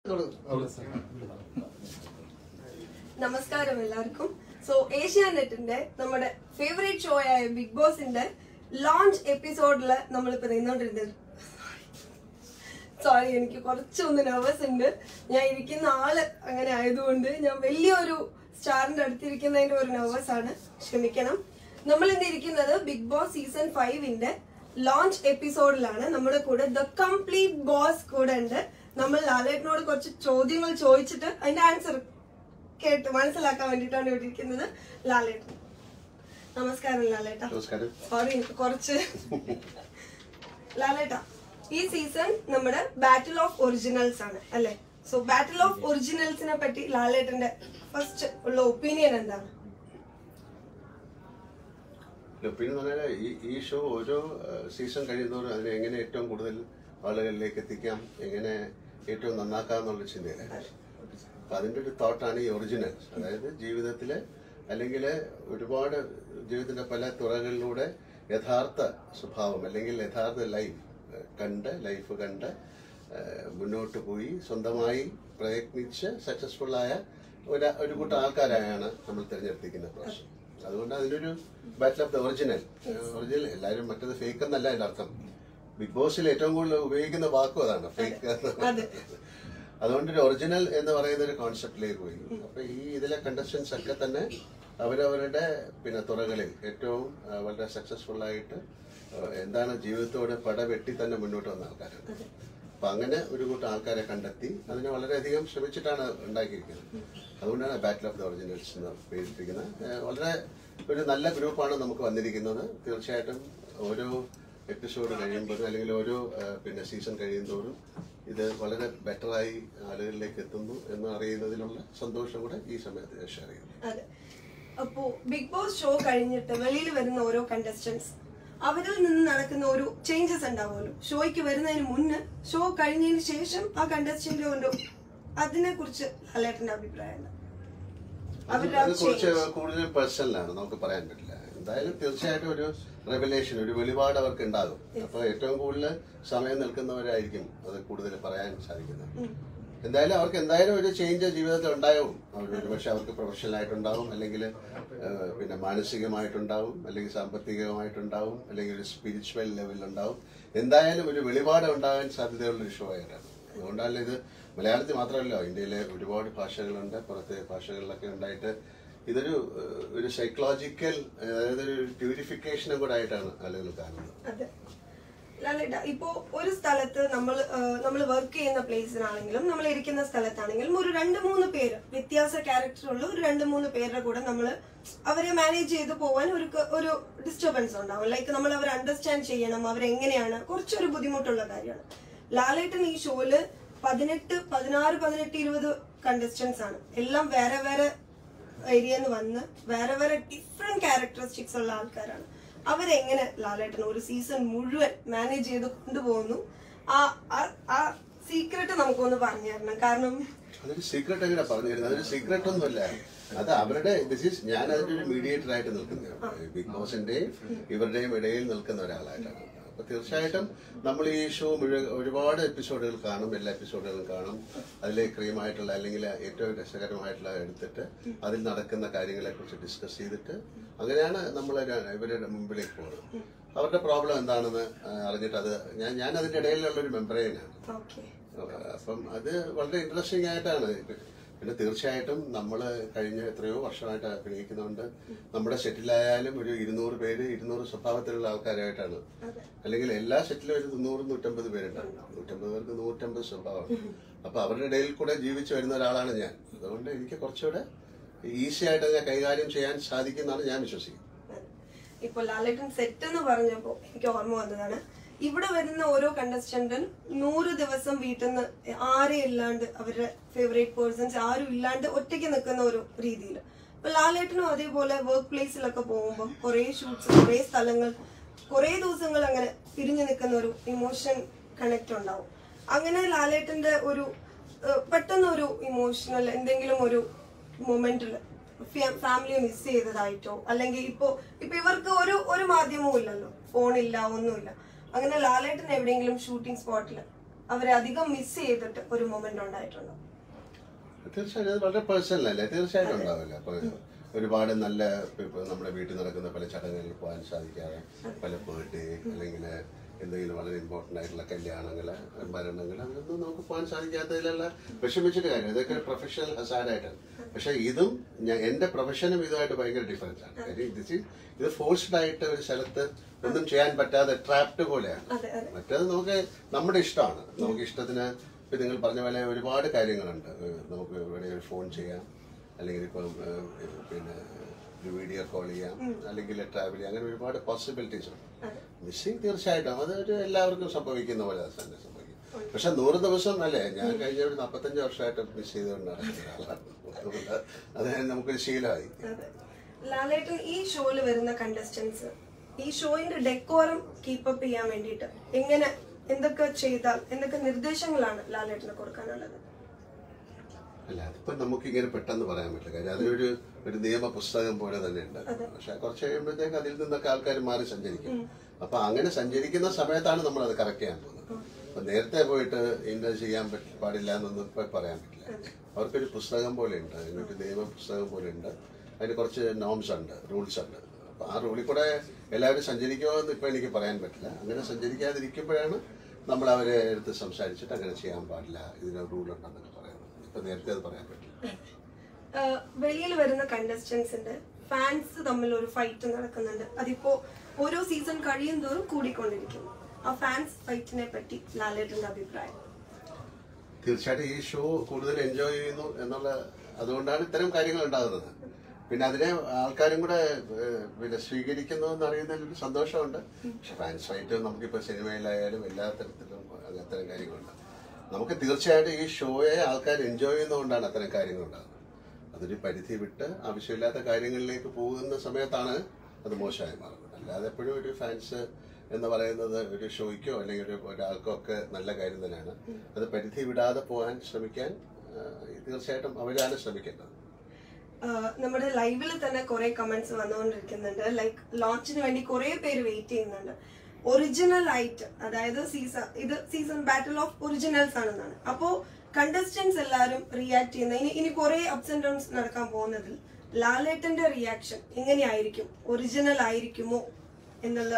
നമസ്കാരം എല്ലാവർക്കും സോ ഏഷ്യാനെറ്റിന്റെ നമ്മുടെ ഫേവറേറ്റ് ഷോ ആയ ബിഗ് ബോസിന്റെ ലോഞ്ച് എപ്പിസോഡില് നമ്മളിപ്പോ നിന്നോണ്ടിരുന്നത് സോറി എനിക്ക് കുറച്ചൊന്ന് നെർവസ് ഉണ്ട് ഞാൻ ഇരിക്കുന്ന ആള് അങ്ങനെ ആയതുകൊണ്ട് ഞാൻ വലിയൊരു സ്റ്റാറിന്റെ അടുത്തിരിക്കുന്നതിന്റെ ഒരു നെർവസ് ആണ് ക്ഷമിക്കണം നമ്മൾ ഇന്ന് ഇരിക്കുന്നത് ബിഗ് ബോസ് സീസൺ ഫൈവിന്റെ ലോഞ്ച് എപ്പിസോഡിലാണ് നമ്മുടെ കൂടെ ദ കംപ്ലീറ്റ് ബോസ് കൂടെ ഉണ്ട് നമ്മൾ ലാലേട്ടനോട് കുറച്ച് ചോദ്യങ്ങൾ ചോദിച്ചിട്ട് അതിന്റെ ആൻസർ കേട്ട് മനസ്സിലാക്കാൻ വേണ്ടിയിട്ടാണ് ഇവിടെ ഇരിക്കുന്നത് ലാലേട്ടൻ നമസ്കാരം ലാലേട്ട നമസ്കാരം സോറി കുറച്ച് ലാലേട്ട ഈ സീസൺ നമ്മുടെ ബാറ്റിൽ ഓഫ് ഒറിജിനൽസ് ആണ് അല്ലെ സോ ബാറ്റിൽ ഓഫ് ഒറിജിനൽസിനെ പറ്റി ലാലേട്ടന്റെ ഫസ്റ്റ് ഉള്ള ഒപ്പീനിയൻ എന്താണ് പിന്നെ പറഞ്ഞാൽ ഈ ഈ ഷോ ഓരോ സീസൺ കഴിയുന്നവരും അതിനെ എങ്ങനെ ഏറ്റവും കൂടുതൽ ആളുകളിലേക്ക് എത്തിക്കാം എങ്ങനെ ഏറ്റവും നന്നാക്കാം എന്നുള്ള ചിന്തയിലാണ് അപ്പൊ അതിന്റെ ഒരു തോട്ടാണ് ഈ ഒറിജിനൽ അതായത് ജീവിതത്തിലെ അല്ലെങ്കിൽ ഒരുപാട് ജീവിതത്തിന്റെ പല തുറകളിലൂടെ യഥാർത്ഥ സ്വഭാവം അല്ലെങ്കിൽ യഥാർത്ഥ ലൈഫ് കണ്ട് ലൈഫ് കണ്ട് ഏഹ്, മുന്നോട്ട് പോയി സ്വന്തമായി പ്രയത്നിച്ച് സക്സസ്ഫുൾ ആയ ഒരു ഒരു കൂട്ടം ആൾക്കാരായാണ് നമ്മൾ തിരഞ്ഞെടുത്തിരിക്കുന്ന പ്രാവശ്യം അതുകൊണ്ട് അതിനൊരു battle of the original original എല്ലാവരും മറ്റത് ഫേക്ക് എന്നല്ല അതിന്റെ അർത്ഥം ബിഗ് ബോസിൽ ഏറ്റവും കൂടുതൽ ഉപയോഗിക്കുന്ന വാക്കും അതാണ് ഫേക്ക് അതെ. അതുകൊണ്ട് ഒരു ഒറിജിനൽ എന്ന് പറയുന്ന ഒരു കോൺസെപ്റ്റിലേക്ക് പോയി അപ്പൊ ഈ ഇതിലെ കണ്ടസ്റ്റൻസ് ഒക്കെ തന്നെ അവരവരുടെ പിന്നെ തുറകളിൽ ഏറ്റവും ആ, വളരെ സക്സസ്ഫുൾ ആയിട്ട് ആ, എന്താണ് ജീവിതത്തോട് പടവെട്ടി തന്നെ മുന്നോട്ട് വന്ന ആൾക്കാരാണ് അപ്പൊ അങ്ങനെ ഒരു കൂട്ടം ആൾക്കാരെ കണ്ടെത്തി അതിനെ വളരെയധികം ശ്രമിച്ചിട്ടാണ് ഉണ്ടാക്കിയിരിക്കുന്നത് അതുകൊണ്ടാണ് ബാറ്റിൽ ഓഫ് ദ ഒറിജിനൽസ് എന്ന് പേരിട്ടിരിക്കുന്നത് ഏഹ് വളരെ ഒരു നല്ല ഗ്രൂപ്പാണ് നമുക്ക് വന്നിരിക്കുന്നത് തീർച്ചയായിട്ടും ഓരോ എപ്പിസോഡ് കഴിയുമ്പോഴും അല്ലെങ്കിൽ ഓരോ ഏഹ് പിന്നെ സീസൺ കഴിയുന്തോറും ഇത് വളരെ ബെറ്ററായി ആളുകളിലേക്ക് എത്തുന്നു എന്ന് അറിയുന്നതിലുള്ള സന്തോഷം കൂടെ ഈ സമയത്ത് ഷെയർ ചെയ്യുന്നു അതെ അപ്പോ ബിഗ് ബോസ് ഷോ കഴിഞ്ഞിട്ട് വെളിയിൽ വരുന്ന ഓരോ കണ്ടസ്റ്റൻസ് അവരിൽ നിന്ന് നടക്കുന്ന ഒരു ചേഞ്ചസ് ഉണ്ടാവുമല്ലോ ഷോയ്ക്ക് വരുന്നതിന് മുന്ന് ഷോ കഴിഞ്ഞതിന് ശേഷം ആ കണ്ടസ്റ്റന്റ് ഒരു അതിനെ കുറിച്ച് ലാലേട്ടന്റെ അഭിപ്രായം എന്താ? അവരുടെ ആ അത് കുറച്ച് change. കൂടുതൽ പേഴ്സണലാണ് നമുക്ക് പറയാൻ പറ്റില്ല എന്തായാലും തീർച്ചയായിട്ടും ഒരു റെവലേഷൻ ഒരു വെളിപാട് അവർക്ക് ഉണ്ടാകും അപ്പൊ ഏറ്റവും കൂടുതൽ സമയം നിൽക്കുന്നവരായിരിക്കും അത് കൂടുതൽ പറയാൻ സാധിക്കുന്നത് എന്തായാലും അവർക്ക് എന്തായാലും ഒരു ചേഞ്ച് ജീവിതത്തിൽ ഉണ്ടാവും അവർ ഒരുപക്ഷെ അവർക്ക് പ്രൊഫഷണൽ ആയിട്ടുണ്ടാവും അല്ലെങ്കിൽ പിന്നെ മാനസികമായിട്ടുണ്ടാവും അല്ലെങ്കിൽ സാമ്പത്തികമായിട്ടുണ്ടാവും അല്ലെങ്കിൽ ഒരു സ്പിരിച്വൽ ലെവലിലുണ്ടാവും എന്തായാലും ഒരു വെളിപാട് ഉണ്ടാകാൻ സാധ്യതയുള്ള ഒരു ഷോ ആയിട്ടാണ് അതുകൊണ്ടാണ് ഇത് മലയാളത്തിൽ മാത്രമല്ല ഇന്ത്യയിലെ ഒരുപാട് ഭാഷകളുണ്ട് പുറത്തെ ഭാഷകളിലൊക്കെ ഉണ്ടായിട്ട് ഇതൊരു ഏഹ്, ഒരു സൈക്കോളജിക്കൽ അതായത് ഒരു പ്യൂരിഫിക്കേഷനും കൂടെ ആയിട്ടാണ് ആളുകൾ കാണുന്നത് അതെ ലാലേട്ട ഇപ്പോ ഒരു സ്ഥലത്ത് നമ്മൾ നമ്മൾ വർക്ക് ചെയ്യുന്ന പ്ലേസിനാണെങ്കിലും നമ്മൾ ഇരിക്കുന്ന സ്ഥലത്താണെങ്കിലും ഒരു രണ്ട് മൂന്ന് പേര് വ്യത്യാസ ക്യാരക്ടറുള്ള ഒരു രണ്ട് മൂന്ന് പേരുടെ കൂടെ നമ്മൾ അവരെ മാനേജ് ചെയ്ത് പോവാൻ ഒരു ക- ഒരു ഡിസ്റ്റർബൻസ് ഉണ്ടാവും ലൈക്ക് നമ്മൾ അവരെ അണ്ടർസ്റ്റാൻഡ് ചെയ്യണം അവരെങ്ങനെയാണ് കുറച്ചൊരു ബുദ്ധിമുട്ടുള്ള കാര്യമാണ് ലാലേട്ടൻ ഈ ഷോയില് പതിനെട്ട് പതിനാറ് പതിനെട്ട് ഇരുപത് കണ്ടസ്റ്റൻസ് ആണ് എല്ലാം വേറെ വേറെ ഏരിയന്ന് വന്ന് വേറെ വേറെ ഡിഫറെന്റ് ക്യാരക്ടറിസ്റ്റിക്സ് ഉള്ള ആൾക്കാരാണ് അവരെങ്ങനെ ലാലേട്ടൻ ഒരു സീസൺ മുഴുവൻ മാനേജ് ചെയ്ത് കൊണ്ടുപോകുന്നു ആ ആ- ആ സീക്രട്ട് നമുക്കൊന്ന് പറഞ്ഞു തരണം കാരണം അതൊരു സീക്രട്ട് എങ്ങനെ പറഞ്ഞു തരുന്നത് അതൊരു സീക്രട്ട് ഒന്നുമല്ല അത് അവരുടെ ദിസ് ഈസ് ഞാൻ അതിന്റെ ഒരു മീഡിയേറ്റർ ആയിട്ട് നിൽക്കുന്നത് ബിഗ് ബോസിന്റെയും ഇവരുടെയും ഇടയിൽ നിൽക്കുന്ന ഒരാളായിട്ടാണ് അപ്പൊ തീർച്ചയായിട്ടും നമ്മൾ ഈ ഷോ മുഴുവൻ ഒരുപാട് എപ്പിസോഡുകൾ കാണും എല്ലാ എപ്പിസോഡുകളും കാണും അതിലെ ക്രീമായിട്ടുള്ള അല്ലെങ്കിൽ ഏറ്റവും രസകരമായിട്ടുള്ള എടുത്തിട്ട് അതിൽ നടക്കുന്ന കാര്യങ്ങളെ കുറിച്ച് ഡിസ്കസ് ചെയ്തിട്ട് അങ്ങനെയാണ് നമ്മൾ ഇവരുടെ മുമ്പിലേക്ക് പോകുന്നത് അവരുടെ പ്രോബ്ലം എന്താണെന്ന് ആ, അറിഞ്ഞിട്ട് അത് ഞാൻ ഞാൻ അതിന്റെ ഇടയിലുള്ള ഒരു മെമ്പറേനാണ് ഓക്കെ അപ്പം അത് വളരെ ഇൻട്രസ്റ്റിംഗ് ആയിട്ടാണ് പിന്നെ തീർച്ചയായിട്ടും നമ്മൾ കഴിഞ്ഞ എത്രയോ വർഷമായിട്ട് അഭിനയിക്കുന്നുണ്ട് നമ്മുടെ സെറ്റിലായാലും ഒരു ഇരുന്നൂറ് പേര് ഇരുന്നൂറ് സ്വഭാവത്തിലുള്ള ആൾക്കാരായിട്ടാണ് അല്ലെങ്കിൽ എല്ലാ സെറ്റിലും ഒരു നൂറ് നൂറ്റമ്പത് പേരുണ്ടാവും നൂറ്റമ്പത് പേർക്ക് നൂറ്റമ്പത് സ്വഭാവം അപ്പൊ അവരുടെ ഇടയിൽ കൂടെ ജീവിച്ചു വരുന്ന ഒരാളാണ് ഞാൻ അതുകൊണ്ട് എനിക്ക് കുറച്ചുകൂടെ ഈസി ആയിട്ട് അതിനെ കൈകാര്യം ചെയ്യാൻ സാധിക്കുമെന്നാണ് ഞാൻ വിശ്വസിക്കുന്നത് ഇപ്പൊ ലാലേട്ടൻ സെറ്റ് എന്ന് പറഞ്ഞപ്പോ എനിക്ക് ഓർമ്മ വന്നതാണ് ഇവിടെ വരുന്ന ഓരോ കണ്ടസ്റ്റന്റും നൂറ് ദിവസം വീട്ടിൽ നിന്ന് ആരെയും ഇല്ലാണ്ട് അവരുടെ ഫേവറേറ്റ് പേഴ്സൺസ് ആരും ഇല്ലാണ്ട് ഒറ്റയ്ക്ക് നിൽക്കുന്ന ഒരു രീതിയിൽ അപ്പൊ ലാലേട്ടനും അതേപോലെ വർക്ക് പ്ലേസിലൊക്കെ പോകുമ്പോൾ കുറെ ഷൂട്ട്സ് കുറെ സ്ഥലങ്ങൾ കുറെ ദിവസങ്ങൾ അങ്ങനെ പിരിഞ്ഞു നിൽക്കുന്ന ഒരു ഇമോഷൻ കണക്ട് ഉണ്ടാവും അങ്ങനെ ലാലേട്ടന്റെ ഒരു ഏഹ്, പെട്ടെന്ന് ഒരു ഇമോഷണൽ എന്തെങ്കിലും ഒരു മൊമെന്റിൽ ഫാമിലിയെ മിസ് ചെയ്തതായിട്ടോ അല്ലെങ്കിൽ ഇപ്പോ ഇപ്പൊ ഇവർക്ക് ഒരു ഒരു മാധ്യമവും ഇല്ലല്ലോ ഫോണില്ല ഒന്നുമില്ല അങ്ങനെ ലാലേട്ടൻ എവിടെയെങ്കിലും ഷൂട്ടിംഗ് സ്പോട്ടിൽ അവരെ അധികം മിസ് ചെയ്തിട്ട് ഒരു മൊമെന്റ് ഉണ്ടായിട്ടുണ്ടോ തീർച്ചയായും അത് വളരെ പേഴ്സണൽ അല്ലേ തീർച്ചയായിട്ടും ഉണ്ടാവില്ല അപ്പൊ ഒരുപാട് നല്ല ഇപ്പൊ നമ്മുടെ വീട്ടിൽ നടക്കുന്ന പല ചടങ്ങുകളിൽ പോകാൻ സാധിക്കാതെ പല ബർത്ത്ഡേ അല്ലെങ്കിൽ എന്തെങ്കിലും വളരെ ഇമ്പോർട്ടൻ്റ് ആയിട്ടുള്ള കല്യാണങ്ങൾ മരണങ്ങൾ അങ്ങനൊന്നും നമുക്ക് പോകാൻ സാധിക്കാത്തതിലുള്ള വിഷമിച്ചിട്ട് കാര്യം ഇതൊക്കെ പ്രൊഫഷണൽ ഹസാഡായിട്ടാണ് പക്ഷെ ഇതും ഞാൻ എന്റെ പ്രൊഫഷനും ഇതുമായിട്ട് ഭയങ്കര ഡിഫറൻസ് ആണ് കാര്യം ഇത് ചി- ഇത് ഫോഴ്സ്ഡ് ആയിട്ട് ഒരു സ്ഥലത്ത് ഒന്നും ചെയ്യാൻ പറ്റാതെ ട്രാപ്ഡ് പോലെയാണ് അതെ അതെ മറ്റേത് നമുക്ക് നമ്മുടെ ഇഷ്ടമാണ് നമുക്ക് ഇഷ്ടത്തിന് ഇപ്പൊ നിങ്ങൾ പറഞ്ഞ പോലെ ഒരുപാട് കാര്യങ്ങളുണ്ട് ഏഹ് നമുക്ക് ഇവിടെ ഒരു ഫോൺ ചെയ്യാം അല്ലെങ്കിൽ ഇപ്പം ഏഹ് പിന്നെ ഒരു വീഡിയോ കോൾ ചെയ്യാം അല്ലെങ്കിൽ ട്രാവൽ ചെയ്യാം അങ്ങനെ ഒരുപാട് പോസിബിലിറ്റീസ് ഉണ്ട് അതെ മിസ്സിങ് തീർച്ചയായിട്ടും അത് ഒരു എല്ലാവർക്കും സംഭവിക്കുന്ന പോലെ അത് തന്നെ സംഭവിക്കും പക്ഷെ നൂറ് ദിവസം അല്ലേ ഞാൻ കഴിഞ്ഞ ഒരു നാൽപ്പത്തഞ്ച് വർഷമായിട്ട് മിസ് ചെയ്തുകൊണ്ട് നടക്കുന്ന ഒരാളാണ് അതുകൊണ്ട് അത് നമുക്കൊരു ശീലമായി അതെ ലാലേട്ടൻ ഈ ഷോയിൽ വരുന്ന കണ്ടസ്റ്റൻസ് ഈ ഷോയിന്റെ ഡെക്കോറം കീപ്പപ്പ് ചെയ്യാൻ വേണ്ടിയിട്ട് എങ്ങനെ എന്തൊക്കെ ചെയ്താൽ എന്തൊക്കെ നിർദ്ദേശങ്ങളാണ് ലാലേട്ടന് കൊടുക്കാനുള്ളത് അല്ല അതിപ്പോ നമുക്ക് ഇങ്ങനെ പെട്ടെന്ന് പറയാൻ പറ്റില്ല കാര്യം അതിനൊരു ഒരു നിയമ പുസ്തകം പോലെ തന്നെ ഉണ്ട് പക്ഷെ കുറച്ച് കഴിയുമ്പോഴത്തേക്ക് അതിൽ നിന്നൊക്കെ ആൾക്കാർ മാറി സഞ്ചരിക്കും അപ്പൊ അങ്ങനെ സഞ്ചരിക്കുന്ന സമയത്താണ് നമ്മൾ അത് കറക്റ്റ് ചെയ്യാൻ പോകുന്നത് അപ്പൊ നേരത്തെ പോയിട്ട് ഇന്നത് ചെയ്യാൻ പറ്റി പാടില്ല എന്നൊന്നും ഇപ്പൊ പറയാൻ പറ്റില്ല അവർക്കൊരു പുസ്തകം പോലെ ഉണ്ട് അതിനൊരു നിയമ പുസ്തകം പോലെ ഉണ്ട് അതിന് കുറച്ച് നോംസ് ഉണ്ട് റൂൾസ് ഉണ്ട് അപ്പൊ ആ റൂളിൽ കൂടെ എല്ലാവരും സഞ്ചരിക്കുമോ എന്ന് ഇപ്പൊ എനിക്ക് പറയാൻ പറ്റില്ല അങ്ങനെ സഞ്ചരിക്കാതിരിക്കുമ്പോഴാണ് നമ്മൾ അവരെ എടുത്ത് സംസാരിച്ചിട്ട് അങ്ങനെ ചെയ്യാൻ പാടില്ല ഇതിന് റൂൾ ഉണ്ടെന്നൊക്കെ പറയുന്നത് ഇപ്പൊ നേരത്തെ അത് പറയാൻ പറ്റില്ല വെളിയിൽ വരുന്ന കണ്ടസ്റ്റൻസിന്റെ ഫാൻസ് തമ്മിൽ ഒരു ഫൈറ്റ് നടക്കുന്നുണ്ട് അതിപ്പോ ഓരോ സീസൺ കഴിയും തോറും കൂടിക്കൊണ്ടിരിക്കുന്നു ആ ഫാൻസ് ഫൈറ്റിനെ പറ്റി ലാലേട്ടന്റെ അഭിപ്രായം തീർച്ചയായിട്ടും ഈ ഷോ കൂടുതൽ എൻജോയ് ചെയ്യുന്നു എന്നുള്ള അതുകൊണ്ടാണ് ഇത്തരം കാര്യങ്ങൾ ഉണ്ടാകുന്നത് പിന്നെ അതിനെ ആൾക്കാരും കൂടെ ഏഹ്, പിന്നെ സ്വീകരിക്കുന്നു എന്ന് അറിയുന്നതിൽ ഒരു സന്തോഷമുണ്ട് പക്ഷെ ഫാൻസ് ഫൈറ്റ് നമുക്കിപ്പോൾ സിനിമയിലായാലും എല്ലാ തരത്തിലും അത് അത്തരം കാര്യങ്ങളുണ്ട് നമുക്ക് തീർച്ചയായിട്ടും ഈ ഷോയെ ആൾക്കാർ എൻജോയ് ചെയ്യുന്നതുകൊണ്ടാണ് അത്തരം കാര്യങ്ങൾ ഉണ്ടാകുന്നത് അതൊരു പരിധി വിട്ട് ആവശ്യമില്ലാത്ത കാര്യങ്ങളിലേക്ക് പോകുന്ന സമയത്താണ് അത് മോശമായി മാറുന്നത് അല്ലാതെ എപ്പോഴും ഒരു ഫാൻസ് എന്ന് പറയുന്നത് ഒരു ഷോയ്ക്കോ അല്ലെങ്കിൽ ഒരു ഒരാൾക്കോ ഒക്കെ നല്ല കാര്യം തന്നെയാണ് അത് പരിധി വിടാതെ പോകാൻ ശ്രമിക്കാൻ ആ, തീർച്ചയായിട്ടും അവരാണ് ശ്രമിക്കേണ്ടത് ആഹ് നമ്മുടെ ലൈവിൽ തന്നെ കുറെ കമന്റ്സ് വന്നുകൊണ്ടിരിക്കുന്നുണ്ട് ലൈക്ക് ലോഞ്ചിന് വേണ്ടി കുറെ പേര് വെയിറ്റ് ചെയ്യുന്നുണ്ട് ഒറിജിനൽ ആയിട്ട് അതായത് സീസൺ ഇത് സീസൺ ബാറ്റിൽ ഓഫ് ഒറിജിനൽസ് ആണെന്നാണ് അപ്പോ കണ്ടസ്റ്റൻസ് എല്ലാവരും റിയാക്ട് ചെയ്യുന്ന ഇനി ഇനി കുറെ അപ്സ് ആൻഡ് ഡൗൺസ് നടക്കാൻ പോകുന്നതിൽ ലാലേട്ടന്റെ റിയാക്ഷൻ എങ്ങനെയായിരിക്കും ഒറിജിനൽ ആയിരിക്കുമോ എന്നുള്ള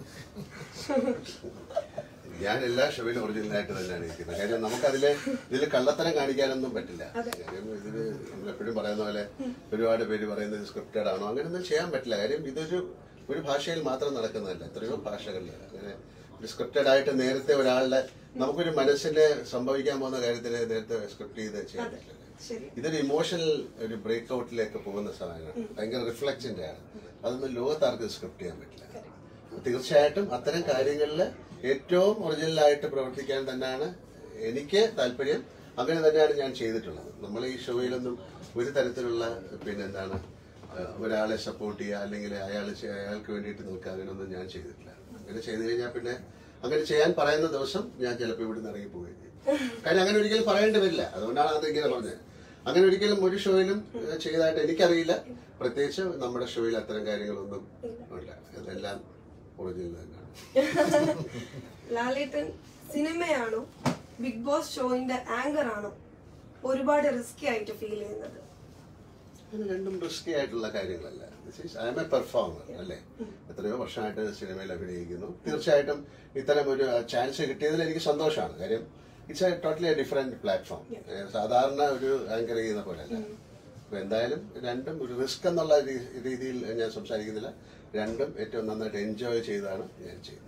ഞാൻ എല്ലാ ഷോയിലും ഒറിജിനലായിട്ട് തന്നെയാണ് ഇരിക്കുന്നത് കാര്യം നമുക്കതില് ഇതിൽ കള്ളത്തരം കാണിക്കാനൊന്നും പറ്റില്ല കാര്യം ഇതില് നമ്മളെപ്പോഴും പറയുന്ന പോലെ ഒരുപാട് പേര് പറയുന്നത് സ്ക്രിപ്റ്റഡ് ആണോ അങ്ങനെയൊന്നും ചെയ്യാൻ പറ്റില്ല കാര്യം ഇതൊരു ഒരു ഭാഷയിൽ മാത്രം നടക്കുന്നതല്ല എത്രയോ ഭാഷകളിൽ അങ്ങനെ ഒരു സ്ക്രിപ്റ്റഡ് ആയിട്ട് നേരത്തെ ഒരാളുടെ നമുക്കൊരു മനസ്സിൽ സംഭവിക്കാൻ പോകുന്ന കാര്യത്തിന് നേരത്തെ സ്ക്രിപ്റ്റ് ചെയ്ത് ചെയ്യാൻ പറ്റില്ല ശരി ഇതൊരു ഇമോഷണൽ ഒരു ബ്രേക്ക് ഔട്ടിലേക്ക് പോകുന്ന സമയമാണ് ഭയങ്കര റിഫ്ലക്സിന്റെ ആണ് അതൊന്നും ലോകത്താർക്ക് സ്ക്രിപ്റ്റ് ചെയ്യാൻ പറ്റില്ല തീർച്ചയായിട്ടും അത്തരം കാര്യങ്ങളിൽ ഏറ്റവും ഒറിജിനൽ ആയിട്ട് പ്രവർത്തിക്കാൻ തന്നെയാണ് എനിക്ക് താല്പര്യം അങ്ങനെ തന്നെയാണ് ഞാൻ ചെയ്തിട്ടുള്ളത് നമ്മൾ ഈ ഷോയിലൊന്നും ഒരു തരത്തിലുള്ള പിന്നെ എന്താണ് ഏഹ്, ഒരാളെ സപ്പോർട്ട് ചെയ്യുക അല്ലെങ്കിൽ അയാൾ അയാൾക്ക് വേണ്ടിയിട്ട് നിൽക്കുക അങ്ങനെയൊന്നും ഞാൻ ചെയ്തിട്ടില്ല അങ്ങനെ ചെയ്തു കഴിഞ്ഞാൽ പിന്നെ അങ്ങനെ ചെയ്യാൻ പറയുന്ന ദിവസം ഞാൻ ചിലപ്പോൾ ഇവിടെ നിന്ന് ഇറങ്ങി പോവുകയും ചെയ്യും കാര്യം അങ്ങനെ ഒരിക്കലും പറയേണ്ടി വരില്ല അതുകൊണ്ടാണ് അത് ഇങ്ങനെ പറഞ്ഞത് അങ്ങനെ ഒരിക്കലും ഒരു ഷോയിലും ഏഹ്, ചെയ്തതായിട്ട് എനിക്കറിയില്ല പ്രത്യേകിച്ച് നമ്മുടെ ഷോയിൽ അത്തരം കാര്യങ്ങളൊന്നും ഇല്ല ഇതെല്ലാം ഒറിജിനൽ തന്നെയാണ് ലാലേട്ടൻ സിനിമയാണോ ബിഗ് ബോസ് ഷോയിന്റെ ആങ്കർ ആണോ ഒരുപാട് റിസ്കി ആയിട്ട് ഫീൽ ചെയ്യുന്നത് ഇത് രണ്ടും റിസ്കി ആയിട്ടുള്ള കാര്യങ്ങളല്ല ഐ എം എ പെർഫോമർ അല്ലേ എത്രയോ വർഷമായിട്ട് സിനിമയിൽ അഭിനയിക്കുന്നു തീർച്ചയായിട്ടും ഇത്തരം ഒരു ചാൻസ് കിട്ടിയതിൽ എനിക്ക് സന്തോഷമാണ് കാര്യം it's a totally different platform സാധാരണ ഒരു ആങ്കർ ചെയ്യുന്ന പോലെയല്ല അപ്പൊ എന്തായാലും രണ്ടും ഒരു റിസ്ക് എന്നുള്ള രീ- രീതിയിൽ ഞാൻ സംസാരിക്കുന്നില്ല രണ്ടും ഏറ്റവും നന്നായിട്ട് എൻജോയ് ചെയ്താണ് ഞാൻ ചെയ്യുന്നത്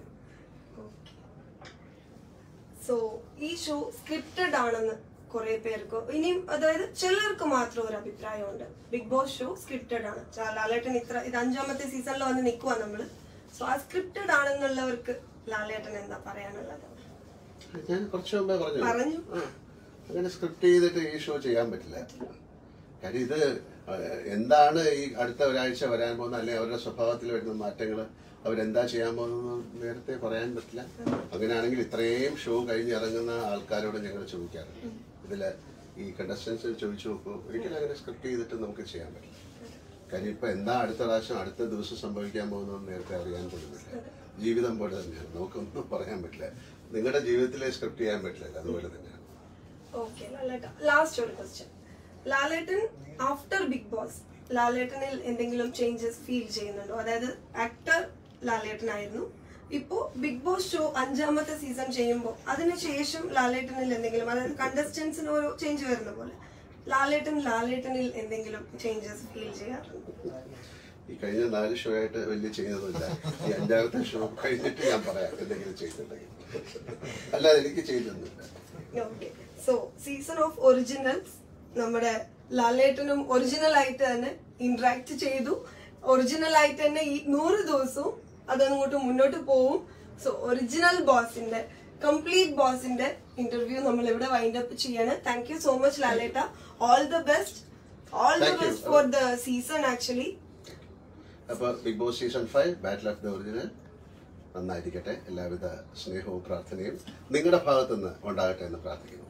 സോ ഈ ഷോ സ്ക്രിപ്റ്റഡ് ആണെന്ന് കുറെ പേർക്ക് ഇനിയും അതായത് ചിലർക്ക് മാത്രം ഒരു അഭിപ്രായമുണ്ട് ബിഗ് ബോസ് ഷോ സ്ക്രിപ്റ്റഡ് ആണ് ചാ- ലാലേട്ടൻ ഇത്ര ഇത് അഞ്ചാമത്തെ സീസണിൽ വന്ന് നിൽക്കുക നമ്മള് സോ ആ സ്ക്രിപ്റ്റഡ് ആണെന്നുള്ളവർക്ക് ലാലേട്ടൻ എന്താ പറയാനുള്ളത് ഞാൻ കുറച്ച് മുമ്പേ പറഞ്ഞു പറഞ്ഞു. ആ. അങ്ങനെ സ്ക്രിപ്റ്റ് ചെയ്തിട്ട് ഈ ഷോ ചെയ്യാൻ പറ്റില്ല കാര്യം ഇത് ഏഹ്, എന്താണ് ഈ അടുത്ത ഒരാഴ്ച വരാൻ പോകുന്ന അല്ലെങ്കിൽ അവരുടെ സ്വഭാവത്തിൽ വരുന്ന മാറ്റങ്ങൾ അവരെന്താ ചെയ്യാൻ പോകുന്നത് നേരത്തെ പറയാൻ പറ്റില്ല അങ്ങനെയാണെങ്കിൽ ഇത്രയും ഷോ കഴിഞ്ഞ് ഇറങ്ങുന്ന ആൾക്കാരോട് ഞങ്ങൾ ചോദിക്കാറുണ്ട് ഇതില് ഈ കണ്ടസ്റ്റൻസ് ചോദിച്ചു നോക്കൂ ഒരിക്കലും അങ്ങനെ സ്ക്രിപ്റ്റ് ചെയ്തിട്ട് നമുക്ക് ചെയ്യാൻ പറ്റില്ല കാര്യം ഇപ്പൊ എന്താ അടുത്ത പ്രാവശ്യം അടുത്ത ദിവസം സംഭവിക്കാൻ പോകുന്നതെന്ന് നേരത്തെ അറിയാൻ പോകുന്നില്ല ജീവിതം പോലെ തന്നെയാണ് നമുക്കൊന്നും പറയാൻ പറ്റില്ല നിങ്ങളുടെ ജീവിതത്തിലെ സ്ക്രിപ്റ്റ് ചെയ്യാൻ പറ്റില്ല അതുപോലെ തന്നെയാണ് ഓക്കെ ലാലേട്ട ലാസ്റ്റ് ഒരു question Lalettan after big boss ലാലേട്ടനിൽ എന്തെങ്കിലും ചേഞ്ചസ് ഫീൽ ചെയ്യുന്നുണ്ടോ അതായത് ആക്ടർ ലാലേട്ടനായിരുന്നു ഇപ്പോ ബിഗ് ബോസ് ഷോ അഞ്ചാമത്തെ സീസൺ ചെയ്യുമ്പോൾ അതിനുശേഷം ലാലേട്ടനിൽ എന്തെങ്കിലും അതായത് കണ്ടസ്റ്റൻസിന് ഓരോ ചേഞ്ച് വരുന്ന പോലെ ലാലേട്ടൻ ലാലേട്ടനിൽ എന്തെങ്കിലും ചേഞ്ചസ് ഫീൽ ചെയ്യാറുണ്ടോ ഈ കഴിഞ്ഞ നാല് ഷോ ആയിട്ട് വലിയ ചെയ്യുന്നതില്ല ഈ അഞ്ചാമത്തെ ഷോ കഴിഞ്ഞിട്ട് ഞാൻ പറയാം എന്തെങ്കിലും ചെയ്തിട്ടുണ്ടെങ്കിൽ അല്ലാതെ എനിക്ക് ചെയ്തൊന്നുമില്ല okay so season of originals നമ്മുടെ ലാലേട്ടനും ഒറിജിനൽ ആയിട്ട് തന്നെ ഇന്ററാക്ട് ചെയ്തു ഒറിജിനൽ ആയിട്ട് തന്നെ ഈ നൂറ് ദിവസവും അതങ്ങോട്ട് മുന്നോട്ട് പോവും സോ ഒറിജിനൽ ബോസിന്റെ കംപ്ലീറ്റ് ബോസിന്റെ ഇന്റർവ്യൂ നമ്മൾ ഇവിടെ വൈൻഡ് അപ്പ് ചെയ്യാണ് താങ്ക് യു സോ മച്ച് ലാലേട്ട all the best all the Thank you. Best for the season actually അപ്പൊ big boss season five battle of the original നന്നായിരിക്കട്ടെ എല്ലാവിധ സ്നേഹവും പ്രാർത്ഥനയും നിങ്ങളുടെ ഭാഗത്തുനിന്ന് ഉണ്ടാകട്ടെ എന്ന് പ്രാർത്ഥിക്കുന്നു